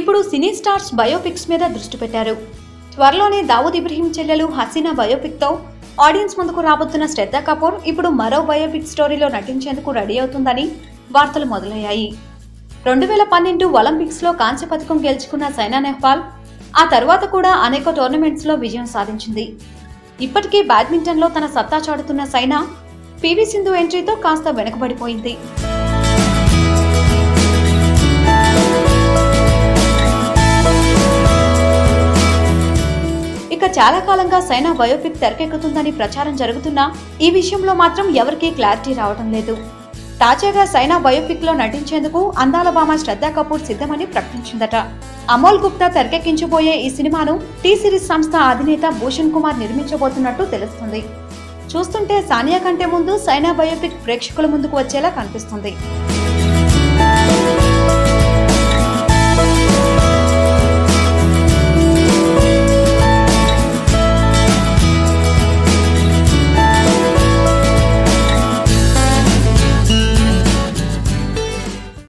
ఇప్పుడు సినీ stars biopics మీద దృష్టి పెట్టారు త్వరలోనే దావూద్ ఇబ్రహీం చెల్లెలు హసీనా బయోపిక్తో ఆడియన్స్ ముందుకు రాబోతున్న శ్రద్ధా కపూర్ ఇప్పుడు మరో బయోపిక్ స్టోరీలో నటించేందుకు రెడీ అవుతుందని వార్తలు మొదలయ్యాయి రెండు వేల పన్నెండు ఒలింపిక్స్లో కాంస్య పథకం గెలుచుకున్న సైనా నెహ్వాల్ ఆ తర్వాత కూడా అనేక టోర్నమెంట్స్లో విజయం సాధించింది ఇప్పటికీ బ్యాడ్మింటన్లో తన సత్తా చాటుతున్న సైనా పివి సింధు ఎంట్రీతో కాస్త వెనుకబడిపోయింది ఇక చాలా కాలంగా సైనా బయోపిక్ తెరకెక్కుతుందని ప్రచారం జరుగుతున్నా ఈ విషయంలో మాత్రం ఎవరికీ క్లారిటీ రావడం లేదు తాజాగా సైనా బయోపిక్ లో నటించేందుకు అందాల భామ శ్రద్ధా కపూర్ సిద్ధమని ప్రకటించిందట అమోల్ గుప్తా తెరకెక్కించబోయే ఈ సినిమాను టీ సిరీస్ సంస్థ అధినేత భూషణ్ కుమార్ నిర్మించబోతున్నట్టు తెలుస్తుంది చూస్తుంటే సానియా కంటే ముందు సైనా బయోపిక్ ప్రేక్షకుల ముందుకు వచ్చేలా కనిపిస్తుంది